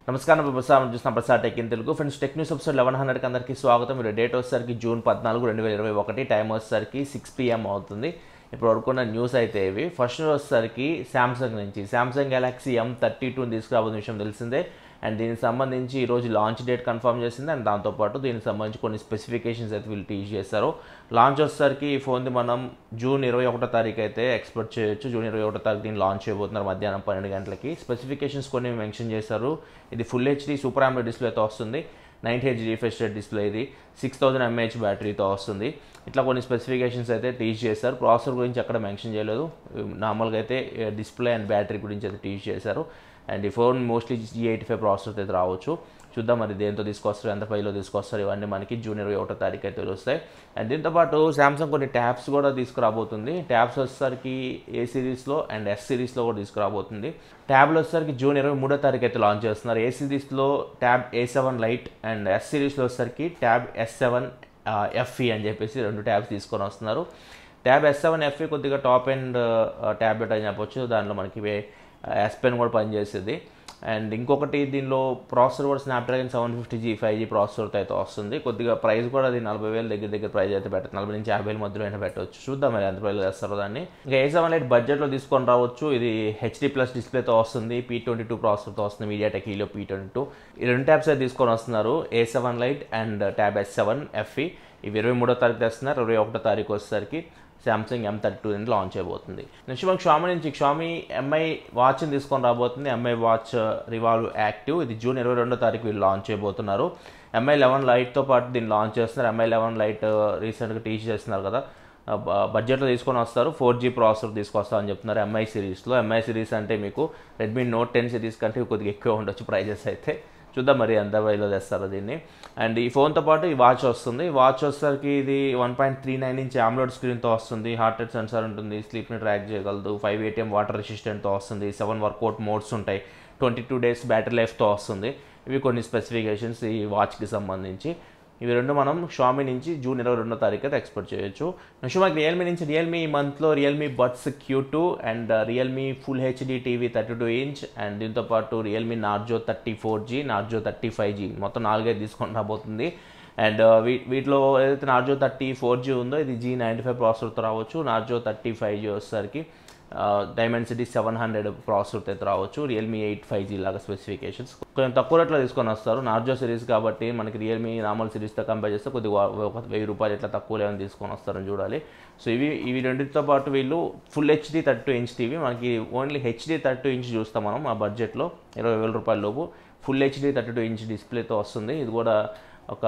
నమస్కారం ప్రసాద్ చూసిన Prasad tech in Telugu friends tech news episode eleven హండ్రెడ్కి అందరికీ స్వాగతం మీరు డేట్ వచ్చేసరికి జూన్ పద్నాలుగు రెండు వేల ఇరవై ఒకటి టైం వచ్చేసరికి సిక్స్ పిఎం అవుతుంది ఇప్పుడు వరకున్న న్యూస్ అయితే ఇవి ఫస్ట్ న్యూస్ వచ్చేసరికి శాంసంగ్ నుంచి Samsung Galaxy M thirty two తీసుకురాబోతున్న విషయం తెలిసిందే అండ్ దీనికి సంబంధించి ఈరోజు లాంచ్ డేట్ కన్ఫర్మ్ చేసింది అండ్ దాంతోపాటు దీనికి సంబంధించి కొన్ని స్పెసిఫికేషన్స్ అయితే వీళ్ళు టీచ్ చేస్తారు లాంచ్ వచ్చేసరికి ఈ ఫోన్ది మనం జూన్ ఇరవై ఒకటో తారీఖు అయితే ఎక్స్పెక్ట్ చేయొచ్చు జూన్ ఇరవై ఒకటో తారీఖు దీన్ని లాంచ్ చేయబోతున్నారు మధ్యాహ్నం పన్నెండు గంటలకి స్పెసిఫికేషన్స్ కొన్ని మెన్షన్ చేశారు ఇది ఫుల్ హెచ్డి సూపర్ ఆమ్లెట్ డిస్ప్లేతో వస్తుంది నైన్ హెచ్ రిఫ్రెష్ డిస్ప్లే ఇది సిక్స్ థౌసండ్ ఎంఏహెచ్ బ్యాటరీతో వస్తుంది ఇట్లా కొన్ని స్పెసిఫికేషన్స్ అయితే టీచ్ చేశారు ప్రాసెసర్ గురించి అక్కడ మెన్షన్ చేయలేదు నార్మల్గా అయితే డిస్ప్లే అండ్ బ్యాటరీ గురించి అయితే టీచ్ చేశారు అండ్ ఈ phone mostly G eighty five processor అయితే రావచ్చు చూద్దాం మరి దేంతో తీసుకొస్తారు ఎంత ఫైవ్లో తీసుకొస్తారు ఇవన్నీ మనకి జూన్ ఇరవై ఒకటో తారీఖు అయితే తెలుస్తాయి అండ్ దీంతోపాటు శాంసంగ్ కొన్ని ట్యాబ్స్ కూడా తీసుకురాబోతుంది ట్యాబ్స్ వచ్చేసరికి ఏ సిరీస్లో అండ్ ఎస్ సిరీస్లో కూడా తీసుకురాబోతుంది ట్యాబ్లు వచ్చేసరికి జూన్ ఇరవై మూడో తారీఖు అయితే లాంచ్ చేస్తున్నారు ఏ సిరీస్లో tab A seven lite and S సిరీస్లో వచ్చేసరికి ట్యాబ్ ఎస్ సెవెన్ ఎఫ్ఈ అని చెప్పేసి రెండు ట్యాబ్స్ తీసుకొని వస్తున్నారు ట్యాబ్ ఎస్ సెవెన్ ఎఫ్ఈ కొద్దిగా టాప్ అండ్ ట్యాబ్లెట్ అని చెప్పొచ్చు దానిలో మనకి ఎస్ పెన్ కూడా పనిచేస్తుంది అండ్ ఇంకొకటి దీనిలో ప్రాసెసర్ కూడా Snapdragon seven fifty G five G ప్రాసెసర్తో అయితే వస్తుంది కొద్దిగా ప్రైస్ కూడా అది నలభై వేలు దగ్గర దగ్గర ప్రైస్ అయితే పెట్టచ్చు నలభై నుంచి యాభై వేల మధ్యలో అయినా పెట్టవచ్చు చూద్దాం మరి ఎంత ప్రైస్ వేస్తారో దాన్ని ఇంకా ఏ సెవెన్ ఎయిట్ బడ్జెట్లో తీసుకొని రావచ్చు ఇది హెచ్డీ ప్లస్ డిస్ప్లేతో వస్తుంది పీ ట్వంటీ టూ ప్రాసెసర్తో వస్తుంది MediaTek Helio P twenty two ఈ రెండు ట్యాబ్స్ అయితే తీసుకొని వస్తున్నారు A seven lite and tab S seven FE ఇవి ఇరవై మూడో తారీఖు తెస్తున్నారు ఇరవై ఒకటో తారీఖు వచ్చేసరికి Samsung M thirty two launch అయిపోతుంది నెక్స్ట్ మనకి షామీ నుంచి షామీ ఎంఐ వాచ్ని తీసుకొని రాబోతుంది ఎంఐ వాచ్ రివాల్వ్ యాక్టివ్ ఇది జూన్ ఇరవై రెండో తారీఖు వీళ్ళు లాంచ్ చేయబోతున్నారు ఎంఐ లెవెన్ లైట్తో పాటు దీన్ని లాంచ్ చేస్తున్నారు ఎంఐ లెవెన్ లైట్ రీసెంట్గా టీచ్ చేస్తున్నారు కదా బడ్జెట్లో తీసుకొని వస్తారు ఫోర్ జీ ప్రాసెసర్ తీసుకొస్తామని చెప్తున్నారు ఎంఐ సిరీస్లో ఎంఐ సిరీస్ అంటే మీకు రెడ్మీ నోట్ టెన్ సిరీస్ కంటే కొద్దిగా ఎక్కువ ఉండొచ్చు ప్రైజెస్ అయితే చూద్దాం మరి ఎంత వైలో తెస్తారో దీన్ని అండ్ ఈ ఫోన్తో పాటు ఈ వాచ్ వస్తుంది ఈ వాచ్ వచ్చేసరికి ఇది one point three nine inch AMOLED స్క్రీన్తో వస్తుంది హార్ట్ రేట్ సెన్సార్ ఉంటుంది స్లీప్ని ట్రాక్ చేయగలదు ఫైవ్ ఏటీఎం వాటర్ రెసిస్టెంట్తో వస్తుంది సెవెన్ వర్కౌట్ మోడ్స్ ఉంటాయి ట్వంటీ టూ డేస్ బ్యాటరీ లైఫ్తో వస్తుంది ఇవి కొన్ని స్పెసిఫికేషన్స్ ఈ వాచ్కి సంబంధించి ఇవి రెండు మనం షామీ నుంచి జూన్ ఇరవై రెండో తారీఖు అయితే ఎక్స్పెక్ట్ చేయొచ్చు నెక్స్ట్ మనకి రియల్మీ నుంచి రియల్మీ ఈ మంత్లో Realme buds Q two and Realme full HD TV thirty two inch and దీంతో పాటు Realme Narzo thirty four G Narzo thirty five G మొత్తం నాలుగైదు తీసుకొని రాబోతుంది అండ్ వీ వీటిలో ఏదైతే నార్జో థర్టీ ఫోర్ జీ ఉందో ఇది జీ నైంటీ ఫైవ్ ప్రాసెసర్తో రావచ్చు నార్జో థర్టీ ఫైవ్ జీ వచ్చేసరికి డైమెన్సిటీ సెవెన్ హండ్రెడ్ ప్రాసెసర్తో అయితే రావచ్చు రియల్మీ ఎయిట్ ఫైవ్ జీ లాగా స్పెసిఫికేషన్స్ కొంచెం తక్కువ రేట్లో తీసుకొని వస్తారు నార్జో సిరీస్ కాబట్టి మనకి రియల్మీ నార్మల్ సిరీస్తో కంపేర్ చేస్తే కొద్దిగా ఒక వెయ్యి రూపాయలు ఇట్లా తక్కువ లేవని తీసుకొని వస్తారని చూడాలి సో ఇవి ఇవి రెండింటితో పాటు వీళ్ళు full HD thirty two inch TV మనకి only HD thirty two inch చూస్తాం మనం ఆ బడ్జెట్లో ఇరవై వేల రూపాయల లోపు full HD thirty two inch డిస్ప్లేతో వస్తుంది ఇది కూడా ఒక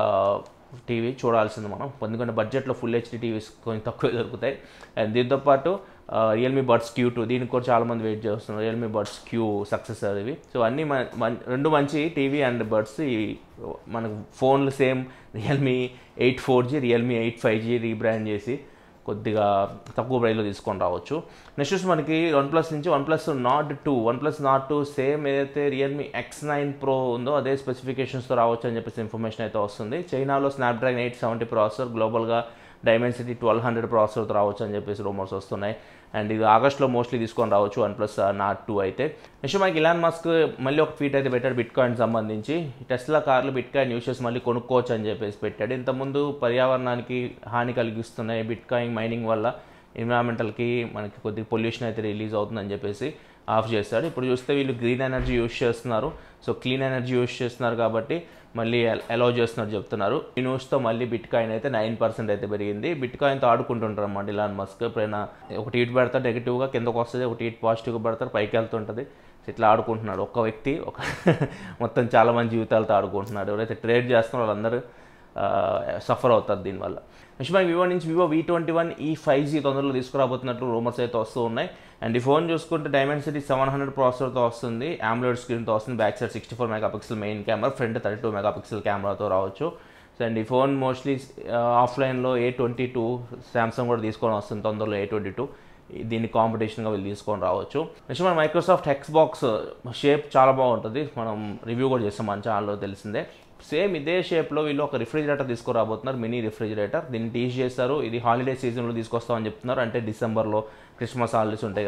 టీవీ చూడాల్సింది మనం ఎందుకంటే బడ్జెట్లో ఫుల్ హెచ్డీ టీవీస్ కొంచెం తక్కువ దొరుకుతాయి అండ్ దీంతోపాటు రియల్మీ బడ్స్ క్యూ టూ దీనికి కూడా చాలామంది వెయిట్ చేస్తున్నారు రియల్మీ బడ్స్ క్యూ సక్సెసర్ ఇవి సో అన్నీ రెండు మంచి టీవీ అండ్ బడ్స్ ఈ మనకు ఫోన్లు same Realme eight four G Realme eight five G rebrand చేసి కొద్దిగా తక్కువ ప్రైస్లో తీసుకొని రావచ్చు నెక్స్ట్ మనకి వన్ ప్లస్ నుంచి OnePlus Nord two OnePlus Nord two same ఏదైతే రియల్మీ ఎక్స్ నైన్ ప్రో ఉందో అదే స్పెసిఫికేషన్స్తో రావచ్చు అని చెప్పేసి ఇన్ఫర్మేషన్ అయితే వస్తుంది చైనాలో స్నాప్డ్రాగన్ ఎయిట్ సెవెంటీ ప్రాసెసర్ గ్లోబల్గా డైమెన్సిటీ ట్వెల్వ్ హండ్రెడ్ ప్రాసెసర్తో రావచ్చు అని చెప్పేసి రూమర్స్ వస్తున్నాయి అండ్ ఇది ఆగస్ట్లో మోస్ట్లీ తీసుకొని రావచ్చు వన్ ప్లస్ నాట్ టూ అయితే నెక్స్ట్ మనకి ఇలాన్ మస్క్ మళ్ళీ ఒక ట్వీట్ అయితే పెట్టాడు బిట్ కాయిన్ సంబంధించి టెస్లా కార్లు బిట్ కాయిన్ యూస్ చేసి మళ్ళీ కొనుక్కోవచ్చు అని చెప్పేసి పెట్టాడు ఇంతకుముందు పర్యావరణానికి హాని కలిగిస్తున్నాయి బిట్ కాయిన్ మైనింగ్ వల్ల ఎన్విరాన్మెంటల్కి మనకి కొద్దిగా పొల్యూషన్ అయితే రిలీజ్ అవుతుందని చెప్పేసి ఆఫ్ చేస్తాడు ఇప్పుడు చూస్తే వీళ్ళు గ్రీన్ ఎనర్జీ యూస్ చేస్తున్నారు సో క్లీన్ ఎనర్జీ యూస్ చేస్తున్నారు కాబట్టి మళ్ళీ అలౌ చేస్తున్నారు చెప్తున్నారు ఈ న్యూస్తో మళ్ళీ బిట్ కాయిన్ అయితే నైన్ పర్సెంట్ అయితే పెరిగింది బిట్ కాయిన్తో ఆడుకుంటుంటారు అన్నమాట ఇలాన్ మస్క్ ఎప్పుడైనా ఒక టీట్ పెడతారు నెగిటివ్గా కిందకు వస్తుంది ఒక టీట్ పాజిటివ్గా పెడతారు పైకి వెళ్తుంటుంది ఇట్లా ఆడుకుంటున్నాడు ఒక్క వ్యక్తి ఒక మొత్తం చాలా మంది జీవితాలతో ఆడుకుంటున్నాడు ఎవరైతే ట్రేడ్ చేస్తున్నారో వాళ్ళందరూ సఫర్ అవుతారు దీనివల్ల నెక్స్ట్ మనకి వివో నుంచి Vivo V twenty one E five G తొందరలో తీసుకురాబోతున్నట్లు రూమర్స్ అయితే వస్తూ ఉన్నాయి అండ్ ఈ ఫోన్ చూసుకుంటే డైమెన్సిటీ సెవెన్ హండ్రెడ్ ప్రాసెసర్తో వస్తుంది ఆమ్లోడ్ స్క్రీన్తో వస్తుంది back side sixty four megapixel main camera front thirty two megapixel కెమెరాతో రావచ్చు సో అండ్ ఈ ఫోన్ మోస్ట్లీ ఆఫ్లైన్లో ఏ ట్వంటీ టూ శాంసంగ్ కూడా తీసుకొని వస్తుంది తొందరలో ఏ ట్వంటీ టూ దీన్ని కాంపిటీషన్గా వీళ్ళు తీసుకొని రావచ్చు నెక్స్ట్ మన మైక్రోసాఫ్ట్ హెక్స్ బాక్స్ షేప్ చాలా బాగుంటుంది మనం రివ్యూ కూడా చేస్తాం మన ఛానల్లో తెలిసిందే సేమ్ ఇదే షేప్లో వీళ్ళు ఒక రిఫ్రిజిరేటర్ తీసుకురాబోతున్నారు మినీ రిఫ్రిజిరేటర్ దీన్ని టీచ్ చేస్తారు ఇది హాలిడే సీజన్లో తీసుకొస్తామని చెప్తున్నారు అంటే డిసెంబర్లో క్రిస్మస్ హాలిడేస్ ఉంటాయి కదా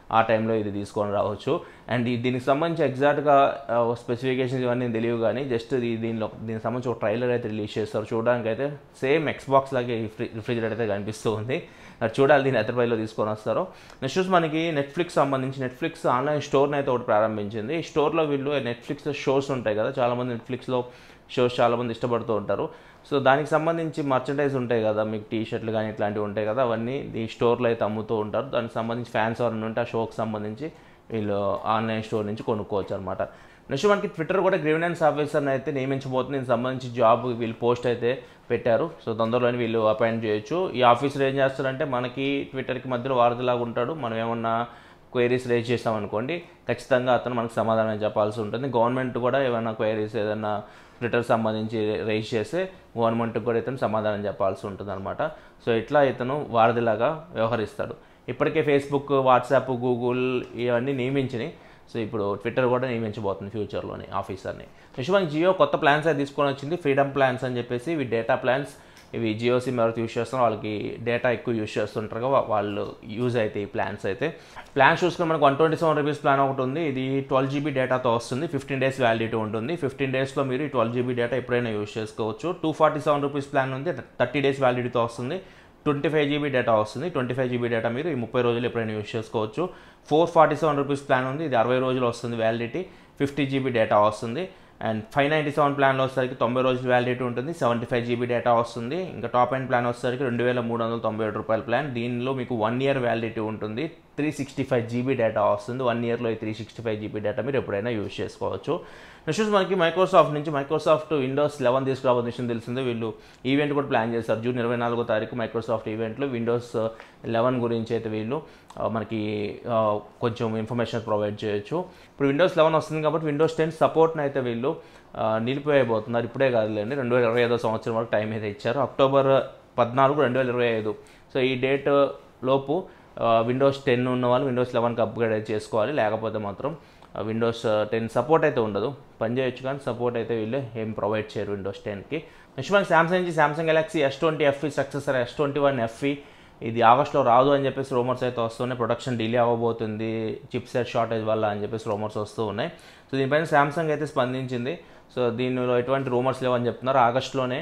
ఆ టైంలో ఇది తీసుకొని రావచ్చు అండ్ ఈ దీనికి సంబంధించి ఎగ్జాక్ట్గా స్పెసిఫికేషన్స్ ఇవన్నీ తెలియవు కానీ జస్ట్ ఇది దీనిలో దీనికి సంబంధించి ఒక ట్రైలర్ అయితే రిలీజ్ చేస్తారు చూడడానికి అయితే సేమ్ ఎక్స్బాక్స్ లాగే ఈ ఫ్రి రిఫ్రిజిరేటర్ అయితే కనిపిస్తూ ఉంది అది చూడాలి దీన్ని ఎంత ప్రైస్లో తీసుకొని వస్తారో నెక్స్ట్ చూసి మనకి నెట్ఫ్లిక్స్ సంబంధించి నెట్ఫ్లిక్స్ ఆన్లైన్ స్టోర్ని అయితే ఒకటి ప్రారంభించింది ఈ స్టోర్లో వీళ్ళు నెట్ఫ్లిక్స్ షోస్ ఉంటాయి కదా చాలామంది నెట్ఫ్లిక్స్లో షోస్ చాలామంది ఇష్టపడుతూ ఉంటారు సో దానికి సంబంధించి మర్చండైజ్ ఉంటాయి కదా మీకు టీ షర్ట్లు కానీ ఇట్లాంటివి ఉంటాయి కదా అవన్నీ ఈ స్టోర్లో అయితే అమ్ముతూ ఉంటారు దానికి సంబంధించి ఫ్యాన్స్ ఎవరైనా ఉంటే ఆ షోకి సంబంధించి వీళ్ళు ఆన్లైన్ స్టోర్ నుంచి కొనుక్కోవచ్చు అనమాట నెక్స్ట్ మనకి ట్విట్టర్ కూడా గ్రీవెనెన్స్ ఆఫీసర్ని అయితే నియమించబోతుంది దీనికి సంబంధించి జాబ్ వీళ్ళు పోస్ట్ అయితే పెట్టారు సో తొందరలోనే వీళ్ళు అపాయింట్ చేయొచ్చు ఈ ఆఫీసర్ ఏం చేస్తారంటే మనకి ట్విట్టర్కి మధ్యలో వారధిలాగా ఉంటాడు మనం ఏమన్నా క్వైరీస్ రేజ్ చేసామనుకోండి ఖచ్చితంగా అతను మనకు సమాధానం చెప్పాల్సి ఉంటుంది గవర్నమెంట్ కూడా ఏమైనా క్వైరీస్ ఏదైనా ట్విట్టర్ సంబంధించి రేజ్ చేస్తే గవర్నమెంట్కి కూడా ఇతను సమాధానం చెప్పాల్సి ఉంటుంది అనమాట సో ఇట్లా ఇతను వారధిలాగా వ్యవహరిస్తాడు ఇప్పటికే ఫేస్బుక్ వాట్సాప్ గూగుల్ ఇవన్నీ నియమించినాయి సో ఇప్పుడు ట్విట్టర్ కూడా నియమించబోతుంది ఫ్యూచర్లోని ఆఫీసర్ని నెక్స్ట్ మనకి జియో కొత్త ప్లాన్స్ అయితే తీసుకొని వచ్చింది ఫ్రీడమ్ ప్లాన్స్ అని చెప్పేసి ఇవి డేటా ప్లాన్స్ ఇవి జియో సిమ్ ఎవరైతే యూస్ చేస్తారో వాళ్ళకి డేటా ఎక్కువ యూస్ చేస్తుంటారు కదా, వాళ్ళు యూజ్ అయితే ఈ ప్లాన్స్ అయితే ప్లాన్స్ చూసుకుని మనకు one twenty seven rupees plan ఒకటి ఉంది ఇది ట్వెల్వ్ జీబీ డేటాతో వస్తుంది ఫిఫ్టీన్ డేస్ వ్యాలిడిటీ ఉంటుంది ఫిఫ్టీన్ డేస్లో మీరు ఈ ట్వెల్వ్ జీబీ డేటా ఎప్పుడైనా యూస్ చేసుకోవచ్చు two forty seven rupees plan ఉంది థర్టీ డేస్ వ్యాలిడిటీతో వస్తుంది ట్వంటీ ఫైవ్ జీబీ డేటా వస్తుంది ట్వంటీ ఫైవ్ జీబీ డేటా మీరు ఈ ముప్పై రోజులు ఎప్పుడైనా యూస్ చేసుకోవచ్చు four forty seven rupees plan ఉంది ఇది అరవై రోజులు వస్తుంది వ్యాలిడిటీ ఫిఫ్టీ జీబీ డేటా వస్తుంది అండ్ ఫైవ్ నైంటీ సెవెన్ ప్లాన్లో వచ్చేసరికి తొంభై రోజులు వ్యాలిడిటీ ఉంటుంది సెవెంటీ ఫైవ్ జీబీ డేటా వస్తుంది ఇంకా టాప్ అండ్ ప్లాన్ వచ్చేసరికి రెండు వేల మూడు వందల తొంభై ఏడు రూపాయల ప్లాన్ దీనిలో మీకు వన్ ఇయర్ వ్యాలిడిటీ ఉంటుంది three sixty five GB data వస్తుంది వన్ ఇయర్లో ఈ three sixty five GB data మీరు ఎప్పుడైనా యూస్ చేసుకోవచ్చు నెక్స్ట్ మనకి మైక్రోసాఫ్ట్ నుంచి మైక్రోసాఫ్ట్ విండోస్ లెవెన్ తీసుకురాబోతున్న విషయం తెలిసిందే వీళ్ళు ఈవెంట్ కూడా ప్లాన్ చేస్తారు జూన్ ఇరవై నాలుగో తారీఖు మైక్రోసాఫ్ట్ ఈవెంట్లో విండోస్ లెవెన్ గురించి అయితే వీళ్ళు ఆ, మనకి ఆ, కొంచెం ఇన్ఫర్మేషన్ ప్రొవైడ్ చేయొచ్చు ఇప్పుడు విండోస్ లెవెన్ వస్తుంది కాబట్టి విండోస్ టెన్ సపోర్ట్ని అయితే వీళ్ళు ఆ, నిలిపివేయబోతున్నారు ఇప్పుడే కాదులేండి రెండు వేల ఇరవై ఐదో సంవత్సరం వరకు టైం అయితే ఇచ్చారు అక్టోబర్ పద్నాలుగు రెండు వేల ఇరవై ఐదు సో ఈ డేట్ లోపు విండోస్ టెన్ ఉన్న వాళ్ళు విండోస్ లెవెన్కి అప్గ్రేడ్ అయితే చేసుకోవాలి లేకపోతే మాత్రం విండోస్ టెన్ సపోర్ట్ అయితే ఉండదు పనిచేయచ్చు కానీ సపోర్ట్ అయితే వీళ్ళు ఏం ప్రొవైడ్ చేయరు విండోస్ టెన్కి నెక్స్ట్ మనకి సామ్సంగ్ నుంచి Samsung Galaxy S twenty FE successor S twenty one FE ఇది ఆగస్ట్లో రాదు అని చెప్పేసి రూమర్స్ అయితే వస్తున్నాయి ప్రొడక్షన్ డిలే అవ్వబోతుంది చిప్ సెట్ షార్టేజ్ వల్ల అని చెప్పేసి రూమర్స్ వస్తూ ఉన్నాయి సో దీనిపైన సామ్సంగ్ అయితే స్పందించింది సో దీనిలో ఎటువంటి రూమర్స్ లేవని చెప్తున్నారు ఆగస్ట్లోనే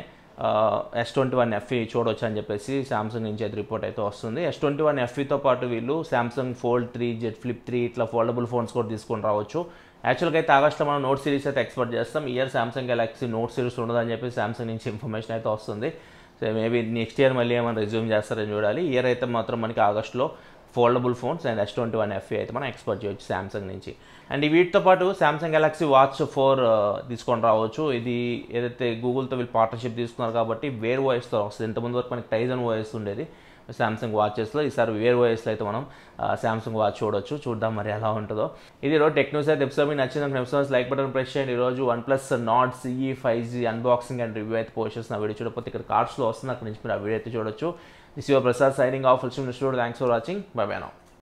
ఎస్ ట్వంటీ వన్ ఎఫ్ఈ చూడొచ్చు అని చెప్పేసి సామ్సంగ్ నుంచి అయితే రిపోర్ట్ అయితే వస్తుంది ఎస్ ట్వంటీ వన్ ఎఫ్ఈతో పాటు వీళ్ళు Samsung Fold three Z Flip three ఇట్లా ఫోల్డబుల్ ఫోన్స్ కూడా తీసుకొని రావచ్చు యాక్చువల్గా అయితే ఆగస్ట్లో మనం నోట్ సిరీస్ అయితే ఎక్స్పెక్ట్ చేస్తాం year Samsung Galaxy Note series ఉండదని చెప్పి సామ్సంగ్ నుంచి ఇన్ఫర్మేషన్ అయితే వస్తుంది సో మేబీ నెక్స్ట్ ఇయర్ మళ్ళీ ఏమైనా రిజ్యూమ్ చేస్తారని చూడాలి ఇయర్ అయితే మాత్రం మనకి ఆగస్ట్లో foldable phones and S twenty one FE అయితే మనం ఎక్స్పెక్ట్ చేయొచ్చు సామ్సంగ్ నుంచి అండ్ ఈ వీటితో పాటు సామ్సంగ్ గెలాక్సీ వాచ్ ఫోర్ తీసుకొని రావచ్చు ఇది ఏదైతే గూగుల్తో వీళ్ళు పార్ట్నర్షిప్ తీసుకున్నారు కాబట్టి వేర్ వాయిస్తో వస్తుంది ఇంతకుముందు వరకు మనకి టైజన్ వాయిస్ ఉండేది సామ్సంగ్ వాచెస్లో ఈసారి వేర్ వాయిస్లో అయితే మనం సామ్సంగ్ వాచ్ చూడొచ్చు చూద్దాం మరి ఎలా ఉంటుందో ఇది రోజు టెక్ న్యూస్ అయితే ఎపిసోడ్ మీకు నచ్చింది ఎపిసోడ్స్ లైక్ బటన్ ప్రెస్ చేయండి ఈరోజు OnePlus Nord CE five G unboxing and review అయితే పోస్ట్ చేసిన వీడియో చూడకపోతే ఇక్కడ కార్డ్స్లో వస్తుంది అక్కడ నుంచి మీరు ఆ వీడియో అయితే చూడొచ్చు this your Prasad signing off full studio thanks for watching bye bye now